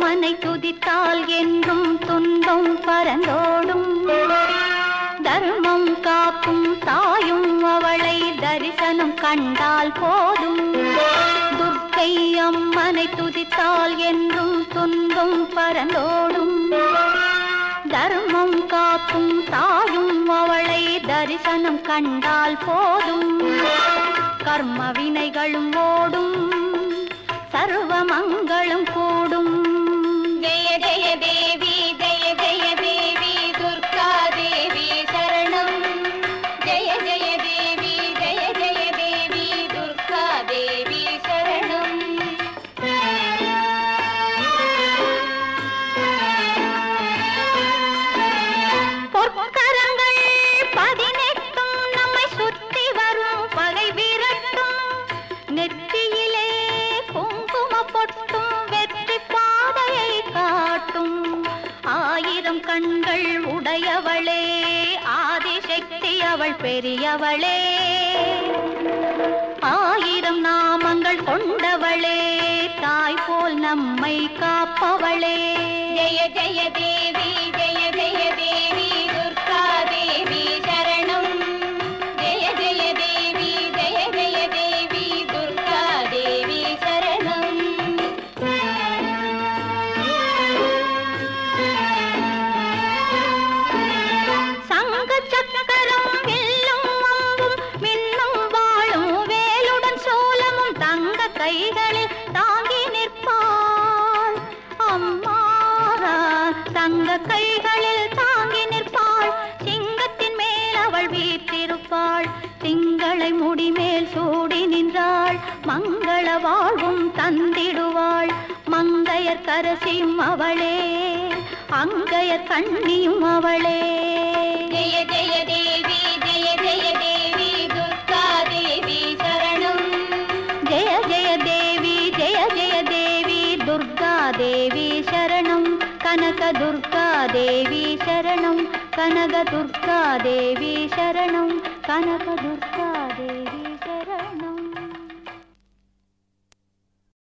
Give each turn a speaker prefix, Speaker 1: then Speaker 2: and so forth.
Speaker 1: அம்மனை துதித்தால் என்றும் துன்பம் பரந்தோடும் தர்மம் காக்கும் தாயும் அவளை தரிசனம் கண்டால் போதும் துர்க்கை அம்மனை துதித்தால் என்றும் துன்பம் பரந்தோடும் தர்மம் காக்கும் தாயும் அவளை தரிசனம் கண்டால் போதும் கர்ம வினைகளும் ஓடும் சர்வ மங்களும் கூடும்
Speaker 2: ஜெய ஜெய தேவி ஜெய ஜெய தேவி துர்கா தேவி சரணம் ஜெய ஜெய தேவி ஜெய ஜெய தேவி துர்கா தேவி சரணம்
Speaker 1: பொற்கரங்கள் பதினெட்டும் நம்மை சுற்றி வரும் பகை விரட்டும் நெற்றியிலே குங்கும பொட்டும் வெற்றி பாதையை காட்டும் ஆயிரம் கண்கள் உடையவளே ஆதிசக்தி அவள் பெரியவளே ஆயிரம் நாமங்கள் கொண்டவளே தாய் போல் நம்மை காப்பவளே
Speaker 2: ஜெய ஜெய தேவி ஜெய ஜெய தேவி துர்கா தேவி சரணம் ஜெய ஜெய தேவி ஜெய ஜெய தேவி துர்கா தேவி சரணம்
Speaker 1: சங்க சக்கரம் வில்லும் அம்பும் மின்னும் வாளும் வேலுடன் சோலமும் தங்க கைகளில் தாங்கி நிற்பாள் அம்மாரா தங்க கைகளில் தாங்கி நிற்பாள் சிங்கத்தின் மேல் அவள் வீற்றிருப்பாள் திங்களை முடிமேல் சூடி நின்றாள் மங்கள வாழ்வும் தந்திடுவாள் மங்கையர் கரசியும் அவளே அங்கையர் கண்ணியும் அவளே
Speaker 2: ஜெய ஜெய தேவி ஜெய ஜெய தேவி துர்கா தேவி சரணம்
Speaker 1: ஜெய ஜெய தேவி ஜெய ஜெய தேவி துர்கா தேவி சரணம் கனக துர்கா தேவி சரணம் கனக துர்கா தேவி சரணம் கனக துர்கா